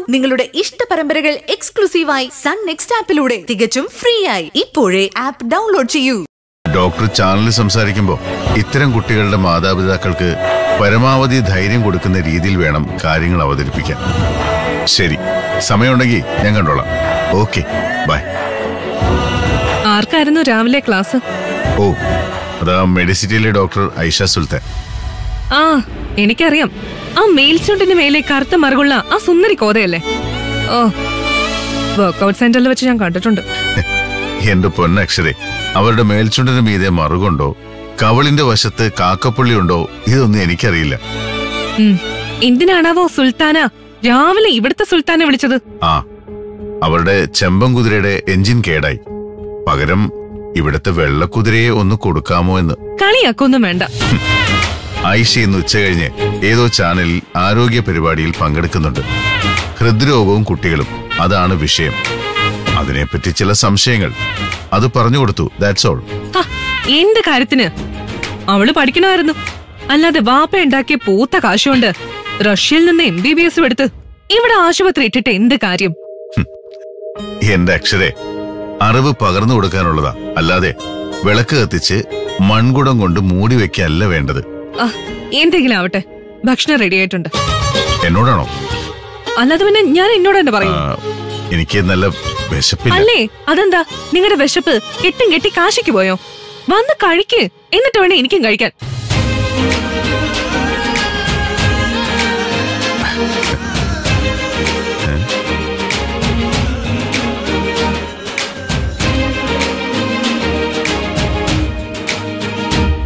നിങ്ങളുടെ ഇഷ്ട പരമ്പരകൾ എക്സ്ക്ലൂസീവായി സൺ നെക്സ്റ്റ് ആപ്പിലൂടെ തികച്ചും ഫ്രീ ആയി ഇപ്പോഴേ ആപ്പ് ഡൗൺലോഡ് ചെയ്യൂ ഡോക്ടർ ചാനലിൽ സംസാരിക്കുമ്പോൾ ഇത്തരം കുട്ടികളുടെ മാതാപിതാക്കൾക്ക് പരമാവധി ധൈര്യം കൊടുക്കുന്ന രീതിയിൽ വേണം കാര്യങ്ങൾ അവതരിപ്പിക്കാൻ ശരി സമയമുണ്ടെങ്കിൽ ഞാൻ കണ്ടോളാം ഓക്കെ ബൈ ആർക്കായിരുന്നു രാവിലെ ക്ലാസ് ഓ അതാ മെഡിസിറ്റിയിലെ ഡോക്ടർ ഐഷ സുൽത്താൻ ആ എനിക്കറിയാം ആ മേൽച്ചുണ്ടിന് മേലെ കറുത്ത മറുകുള്ള ആ സുന്ദരി കോതയല്ലേ ഓ വർക്കൗട്ട് സെന്ററിൽ വെച്ച് ഞാൻ കണ്ടിട്ടുണ്ട് എന്റെ പൊന്നക്ഷരെ അവരുടെ മേൽച്ചുണ്ടിന് മീതെ മറുകൊണ്ടോ കവളിന്റെ വശത്ത് കാക്കപ്പുള്ളി ഉണ്ടോ ഇതൊന്നും എനിക്കറിയില്ല ഉം. എന്തിനാണാവോ സുൽത്താന രാവിലെ ഇവിടുത്തെ സുൽത്താനെ വിളിച്ചത് ആ അവരുടെ ചെമ്പൻ കുതിരയുടെ എഞ്ചിൻ കേടായി പകരം ഇവിടുത്തെ വെള്ളക്കുതിരയെ ഒന്ന് കൊടുക്കാമോ എന്ന് കളിയാക്കൊന്നും വേണ്ട ആയിഷ ഇന്ന് ഉച്ചകഴിഞ്ഞ് ഏതോ ചാനലിൽ ആരോഗ്യ പരിപാടിയിൽ പങ്കെടുക്കുന്നുണ്ട് ഹൃദ്രോഗവും കുട്ടികളും അതാണ് വിഷയം അതിനെപ്പറ്റി ചില സംശയങ്ങൾ അത് പറഞ്ഞു കൊടുത്തു ദാറ്റ്സ് ഓൾ ഹ, എന്ത് കാര്യത്തിന് അവള് പഠിക്കണമായിരുന്നു അല്ലാതെ വാപ്പ ഉണ്ടാക്കിയ പൂത്ത കാശുകൊണ്ട് റഷ്യയിൽ നിന്ന് എം ബി ബി എസ് എടുത്ത് ഇവിടെ ആശുപത്രി ഇട്ടിട്ട് എന്ത് കാര്യം എന്റെ അക്ഷരെ അറിവ് പകർന്നു കൊടുക്കാനുള്ളതാ അല്ലാതെ വിളക്ക് കത്തിച്ച് മൺകുടം കൊണ്ട് മൂടി വെക്കല്ല വേണ്ടത് ആ, എന്തെങ്കിലും ആവട്ടെ ഭക്ഷണം റെഡി ആയിട്ടുണ്ട് എന്നോടാണോ അല്ലാതെ പിന്നെ ഞാൻ എന്നോട് തന്നെ പറയും ആ, എനിക്ക് നല്ല വിശപ്പില്ല അല്ലേ അതെന്താ നിങ്ങളുടെ വിശപ്പ് കെട്ടും കെട്ടി കാശിക്ക് പോയോ വന്ന് കഴിക്ക് എന്നിട്ട് വേണേ എനിക്കും കഴിക്കാൻ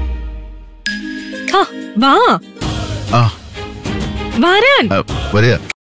ആ, വാ ആ വരാൻ ആ, വരിക